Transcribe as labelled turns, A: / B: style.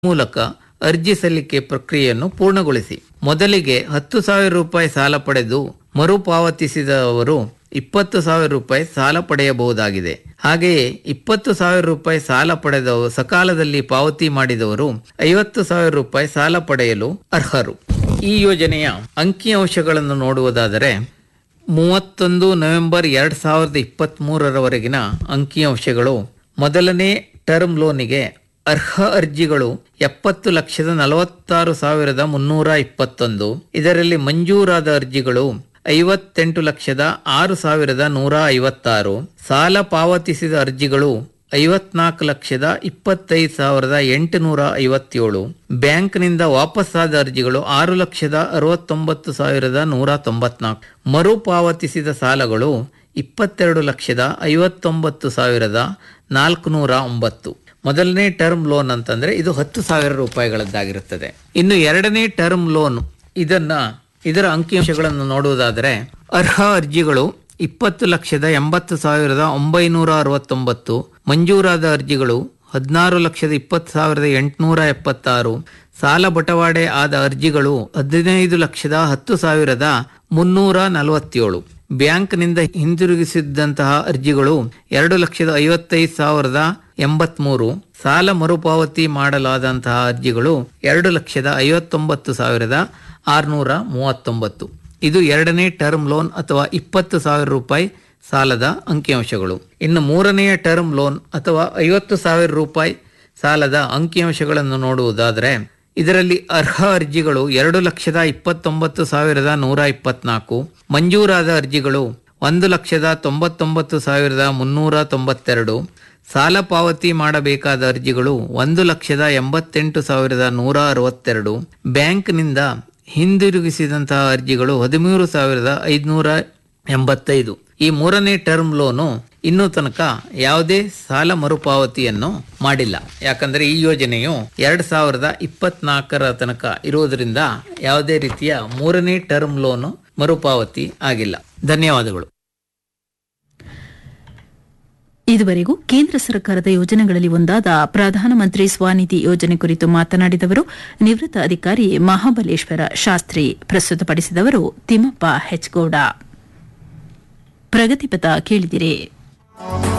A: ಮೂಲಕ ಅರ್ಜಿ ಸಲ್ಲಿಕೆ ಪ್ರಕ್ರಿಯೆಯನ್ನು ಪೂರ್ಣಗೊಳಿಸಿ ಮೊದಲಿಗೆ ಹತ್ತು ಸಾವಿರ ರೂಪಾಯಿ ಸಾಲ ಪಡೆದು ಮರುಪಾವತಿಸಿದವರು ಇಪ್ಪತ್ತು ಸಾವಿರ ರೂಪಾಯಿ ಸಾಲ ಪಡೆಯಬಹುದಾಗಿದೆ ಹಾಗೆಯೇ ಇಪ್ಪತ್ತು ಸಾವಿರ ರೂಪಾಯಿ ಸಾಲ ಪಡೆದವರು ಸಕಾಲದಲ್ಲಿ ಪಾವತಿ ಮಾಡಿದವರು ಐವತ್ತು ಸಾವಿರ ರೂಪಾಯಿ ಸಾಲ ಪಡೆಯಲು ಅರ್ಹರು ಈ ಯೋಜನೆಯ ಅಂಕಿಅಂಶಗಳನ್ನು ನೋಡುವುದಾದರೆ ಮೂವತ್ತೊಂದು ನವೆಂಬರ್ ಎರಡ್ ಸಾವಿರದ ಇಪ್ಪತ್ತ್ ಮೂರರವರೆಗಿನ ಅಂಕಿಅಂಶಗಳು ಮೊದಲನೇ ಟರ್ಮ್ ಲೋನಿಗೆ ಅರ್ಹ ಅರ್ಜಿಗಳು ಎಪ್ಪತ್ತು ಲಕ್ಷದ ನಲವತ್ತಾರು ಸಾವಿರದ ಮುನ್ನೂರ ಇಪ್ಪತ್ತೊಂದು ಇದರಲ್ಲಿ ಮಂಜೂರಾದ ಅರ್ಜಿಗಳು ಐವತ್ತೆಂಟು ಲಕ್ಷದ ಆರು ಸಾವಿರದ ನೂರ ಐವತ್ತಾರು ಸಾಲ ಪಾವತಿಸಿದ ಅರ್ಜಿಗಳು ಐವತ್ನಾಲ್ಕು ಲಕ್ಷದ ಇಪ್ಪತ್ತೈದು ಸಾವಿರದ ಎಂಟುನೂರ ಐವತ್ತೇಳು ಬ್ಯಾಂಕ್ನಿಂದ ವಾಪಸ್ಸಾದ ಅರ್ಜಿಗಳು ಆರು ಲಕ್ಷದ ಅರವತ್ತೊಂಬತ್ತು ಸಾವಿರದ ನೂರ ತೊಂಬತ್ನಾಲ್ಕು ಮರುಪಾವತಿಸಿದ ಸಾಲಗಳು ಇಪ್ಪತ್ತೆರಡು ಲಕ್ಷದ ಐವತ್ತೊಂಬತ್ತು ಸಾವಿರದ ನಾಲ್ಕುನೂರ ಒಂಬತ್ತು ಮೊದಲನೇ ಟರ್ಮ್ ಲೋನ್ ಅಂತಂದ್ರೆ ಇದು ಹತ್ತು ಸಾವಿರ ರೂಪಾಯಿಗಳದ್ದಾಗಿರುತ್ತದೆ ಇನ್ನು ಎರಡನೇ ಟರ್ಮ್ ಲೋನ್ ಇದನ್ನ ಇದರ ಅಂಕಿಅಂಶಗಳನ್ನು ನೋಡುವುದಾದರೆ ಅರ್ಹ ಅರ್ಜಿಗಳು ಇಪ್ಪತ್ತು ಲಕ್ಷದ ಎಂಬತ್ತು ಸಾವಿರದ ಒಂಬೈನೂರ ಅರವತ್ತೊಂಬತ್ತು ಮಂಜೂರಾದ ಅರ್ಜಿಗಳು ಹದಿನಾರು ಲಕ್ಷದ ಇಪ್ಪತ್ತು ಸಾವಿರದ ಎಂಟುನೂರ ಎಪ್ಪತ್ತಾರು ಸಾಲ ಬಟವಾಡೆ ಆದ ಅರ್ಜಿಗಳು ಹದಿನೈದು ಲಕ್ಷದ ಹತ್ತು ಸಾವಿರದ ಮುನ್ನೂರ ನಲವತ್ತೇಳು ಬ್ಯಾಂಕ್ನಿಂದ ಹಿಂದಿರುಗಿಸಿದ್ದಂತಹ ಅರ್ಜಿಗಳು ಎರಡು ಲಕ್ಷದ ಐವತ್ತೈದು ಸಾವಿರದ ಎಂಬತ್ಮೂರು ಸಾಲ ಮರುಪಾವತಿ ಮಾಡಲಾದಂತಹ ಅರ್ಜಿಗಳು ಎರಡು ಲಕ್ಷದ ಐವತ್ತೊಂಬತ್ತು ಸಾವಿರದ ಆರುನೂರ ಮೂವತ್ತೊಂಬತ್ತು ಇದು ಎರಡನೇ ಟರ್ಮ್ ಲೋನ್ ಅಥವಾ ಇಪ್ಪತ್ತು ಸಾವಿರ ರೂಪಾಯಿ ಸಾಲದ ಅಂಕಿಅಂಶಗಳು ಇನ್ನು ಮೂರನೆಯ ಟರ್ಮ್ ಲೋನ್ ಅಥವಾ ಐವತ್ತು ಸಾವಿರ ರೂಪಾಯಿ ಸಾಲದ ಅಂಕಿಅಂಶಗಳನ್ನು ನೋಡುವುದಾದರೆ ಇದರಲ್ಲಿ ಅರ್ಹ ಅರ್ಜಿಗಳು ಎರಡು ಲಕ್ಷದ ಇಪ್ಪತ್ತೊಂಬತ್ತು ಸಾವಿರದ ನೂರ ಇಪ್ಪತ್ನಾಲ್ಕು ಮಂಜೂರಾದ ಅರ್ಜಿಗಳು ಒಂದು ಲಕ್ಷದ ತೊಂಬತ್ತೊಂಬತ್ತು ಸಾವಿರದ ಮುನ್ನೂರ ತೊಂಬತ್ತೆರಡು ಸಾಲ ಪಾವತಿ ಮಾಡಬೇಕಾದ ಅರ್ಜಿಗಳು ಒಂದು ಲಕ್ಷದ ಎಂಬತ್ತೆಂಟು ಸಾವಿರದ ನೂರ ಅರವತ್ತೆರಡು ಬ್ಯಾಂಕ್ನಿಂದ ಹಿಂದಿರುಗಿಸಿದಂತಹ ಅರ್ಜಿಗಳು ಹದಿಮೂರು ಸಾವಿರದ ಐದುನೂರ ಎಂಬತ್ತೈದು ಈ ಮೂರನೇ ಟರ್ಮ್ ಲೋನು ಇನ್ನೂ ತನಕ ಯಾವುದೇ ಸಾಲ ಮರುಪಾವತಿಯನ್ನು ಮಾಡಿಲ್ಲ ಯಾಕಂದ್ರೆ ಈ ಯೋಜನೆಯು ಎರಡ್ ಸಾವಿರದ ಇಪ್ಪತ್ನಾಲ್ಕರ ತನಕ ಇರುವುದರಿಂದ ಯಾವುದೇ ರೀತಿಯ ಮೂರನೇ ಟರ್ಮ್ ಲೋನು ಮರುಪಾವತಿ ಆಗಿಲ್ಲ ಧನ್ಯವಾದಗಳು
B: ಇದುವರೆಗೂ ಕೇಂದ್ರ ಸರ್ಕಾರದ ಯೋಜನೆಗಳಲ್ಲಿ ಒಂದಾದ ಪ್ರಧಾನಮಂತ್ರಿ ಸ್ವನಿಧಿ ಯೋಜನೆ ಕುರಿತು ಮಾತನಾಡಿದವರು ನಿವೃತ್ತ ಅಧಿಕಾರಿ ಮಹಾಬಲೇಶ್ವರ ಶಾಸ್ತ್ರಿ ಪ್ರಸ್ತುತಪಡಿಸಿದವರು ತಿಮ್ಮಪ್ಪ ಹೆಚ್ಗೌಡ ಪ್ರಗತಿಪಥ ಕೇಳಿದಿರಿ